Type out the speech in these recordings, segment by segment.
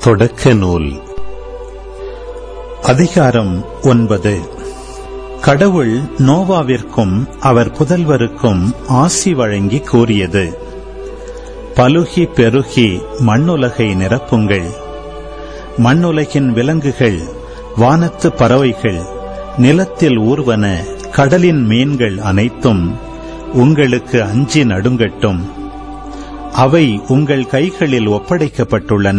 தொடக்க நூல் அதிகாரம் ஒன்பது கடவுள் நோவாவிற்கும் அவர் புதல்வருக்கும் ஆசி வழங்கி கூறியது பலுகி பெருகி மண்ணுலகை நிரப்புங்கள் மண்ணுலகின் விலங்குகள் வானத்து பறவைகள் நிலத்தில் ஊர்வன கடலின் மீன்கள் அனைத்தும் உங்களுக்கு அஞ்சி நடுங்கட்டும் அவை உங்கள் கைகளில் ஒப்படைக்கப்பட்டுள்ளன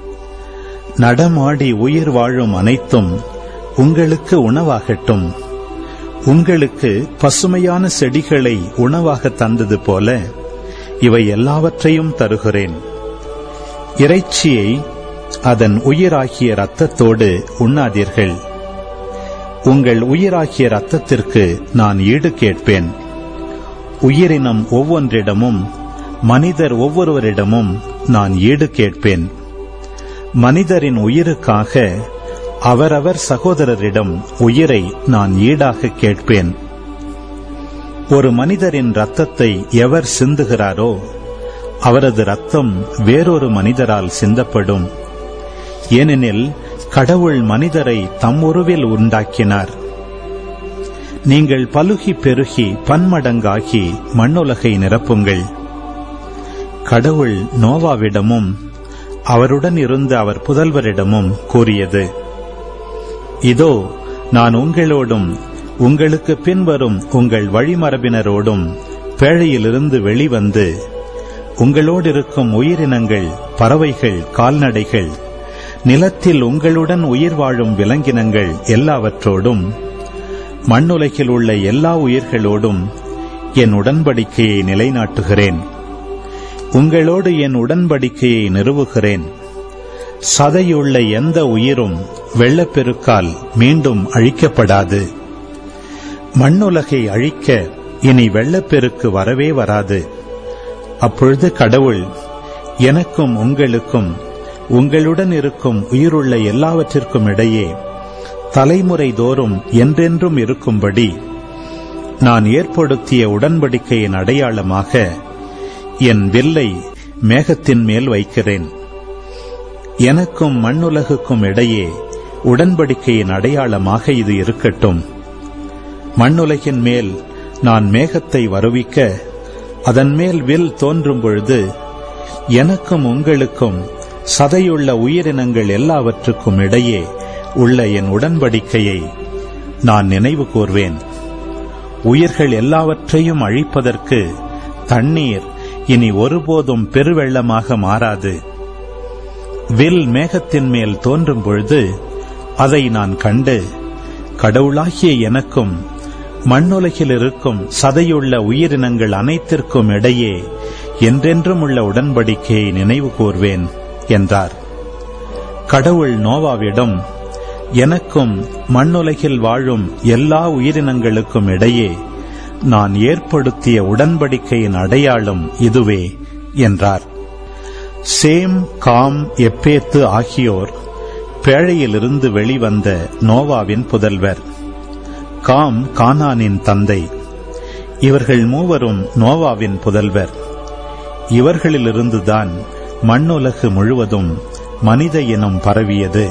நடமாடி உயிர் வாழும் அனைத்தும் உங்களுக்கு உணவாகட்டும் உங்களுக்கு பசுமையான செடிகளை உணவாக தந்தது போல இவை எல்லாவற்றையும் தருகிறேன் இறைச்சியை அதன் உயிராகிய இரத்தத்தோடு உண்ணாதீர்கள் உங்கள் உயிராகிய இரத்தத்திற்கு நான் ஈடு கேட்பேன் உயிரினம் ஒவ்வொன்றிடமும் மனிதர் ஒவ்வொருவரிடமும் நான் ஈடு கேட்பேன் மனிதரின் உயிருக்காக அவரவர் சகோதரரிடம் உயிரை நான் ஈடாக கேட்பேன் ஒரு மனிதரின் ரத்தத்தை எவர் சிந்துகிறாரோ அவரது ரத்தம் வேறொரு மனிதரால் சிந்தப்படும் ஏனெனில் கடவுள் மனிதரை தம் உருவில் உண்டாக்கினார் நீங்கள் பலுகி பெருகி பன்மடங்காகி மண்ணுலகை நிரப்புங்கள் கடவுள் நோவாவிடமும் அவருடன் இருந்த அவர் புதல்வரிடமும் கூறியது இதோ நான் உங்களோடும் உங்களுக்கு பின்வரும் உங்கள் வழிமரபினரோடும் பேழையிலிருந்து வெளிவந்து உங்களோடு இருக்கும் உயிரினங்கள் பறவைகள் கால்நடைகள் நிலத்தில் உங்களுடன் உயிர் வாழும் விலங்கினங்கள் எல்லாவற்றோடும் மண்ணுலகில் உள்ள எல்லா உயிர்களோடும் என் உடன்படிக்கையை நிலைநாட்டுகிறேன் உங்களோடு என் உடன்படிக்கையை நிறுவுகிறேன் சதையுள்ள எந்த உயிரும் வெள்ளப்பெருக்கால் மீண்டும் அழிக்கப்படாது மண்ணுலகை அழிக்க இனி வெள்ளப்பெருக்கு வரவே வராது அப்பொழுது கடவுள் எனக்கும் உங்களுக்கும் உங்களுடன் இருக்கும் உயிருள்ள எல்லாவற்றிற்கும் இடையே தலைமுறை தோறும் என்றென்றும் இருக்கும்படி நான் ஏற்படுத்திய உடன்படிக்கையின் அடையாளமாக என் வில்லை மேகத்தின் மேல் வைக்கிறேன் எனக்கும் மண்ணுலகுக்கும் இடையே உடன்படிக்கையின் அடையாளமாக இது இருக்கட்டும் மண்ணுலகின் மேல் நான் மேகத்தை வருவிக்க அதன் மேல் வில் தோன்றும் பொழுது எனக்கும் உங்களுக்கும் சதையுள்ள உயிரினங்கள் எல்லாவற்றுக்கும் இடையே உள்ள என் உடன்படிக்கையை நான் நினைவு கூர்வேன் உயிர்கள் எல்லாவற்றையும் அழிப்பதற்கு தண்ணீர் இனி ஒருபோதும் பெருவெள்ளமாக மாறாது வில் மேகத்தின் மேல் தோன்றும் பொழுது அதை நான் கண்டு கடவுளாகிய எனக்கும் மண்ணுலகில் இருக்கும் சதையுள்ள உயிரினங்கள் அனைத்திற்கும் இடையே என்றென்றும் உள்ள உடன்படிக்கையை நினைவு கூர்வேன் என்றார் கடவுள் நோவாவிடம் எனக்கும் மண்ணுலகில் வாழும் எல்லா உயிரினங்களுக்கும் இடையே நான் ஏற்படுத்திய உடன்படிக்கையின் அடையாளம் இதுவே என்றார் சேம் காம் எப்பேத்து ஆகியோர் பேழையிலிருந்து வெளிவந்த நோவாவின் புதல்வர் காம் கானானின் தந்தை இவர்கள் மூவரும் நோவாவின் புதல்வர் இவர்களிலிருந்துதான் மண்ணுலகு முழுவதும் மனித இனம் பரவியது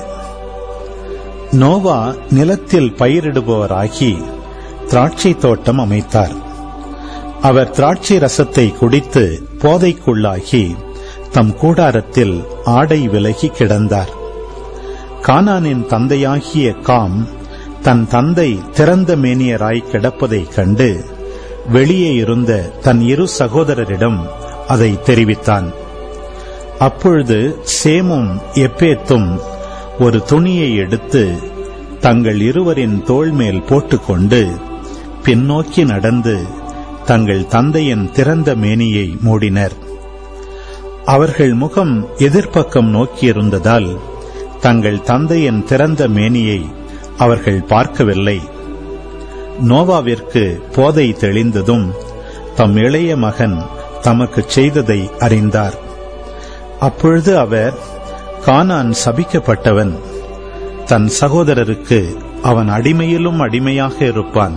நோவா நிலத்தில் பயிரிடுபவராகி திராட்சை தோட்டம் அமைத்தார் அவர் திராட்சை ரசத்தை குடித்து போதைக்குள்ளாகி தம் கூடாரத்தில் ஆடை விலகி கிடந்தார் கானானின் தந்தையாகிய காம் தன் தந்தை திறந்த மேனியராய் கிடப்பதைக் கண்டு வெளியே இருந்த தன் இரு சகோதரரிடம் அதை தெரிவித்தான் அப்பொழுது சேமும் எப்பேத்தும் ஒரு துணியை எடுத்து தங்கள் இருவரின் தோள் மேல் போட்டுக்கொண்டு பின்னோக்கி நடந்து தங்கள் தந்தையின் திறந்த மேனியை மூடினர் அவர்கள் முகம் எதிர்ப்பக்கம் நோக்கியிருந்ததால் தங்கள் தந்தையின் திறந்த மேனியை அவர்கள் பார்க்கவில்லை நோவாவிற்கு போதை தெளிந்ததும் தம் இளைய மகன் தமக்கு செய்ததை அறிந்தார் அப்பொழுது அவர் கானான் சபிக்கப்பட்டவன் தன் சகோதரருக்கு அவன் அடிமையிலும் அடிமையாக இருப்பான்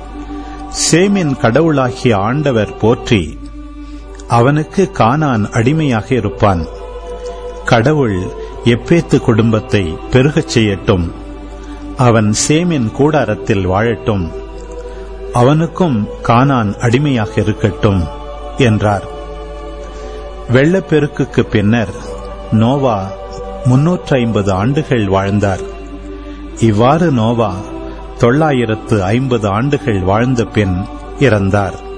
சேமின் கடவுளாகிய ஆண்டவர் போற்றி அவனுக்கு கானான் அடிமையாக இருப்பான் கடவுள் எப்பேத்து குடும்பத்தை பெருகச் செய்யட்டும் அவன் சேமின் கூடாரத்தில் வாழட்டும் அவனுக்கும் கானான் அடிமையாக இருக்கட்டும் என்றார் வெள்ளப்பெருக்குக்கு பின்னர் நோவா முன்னூற்று ஐம்பது ஆண்டுகள் வாழ்ந்தார் இவ்வாறு நோவா தொள்ளாயிரத்து ஐம்பது ஆண்டுகள் வாழ்ந்த பின் இறந்தார்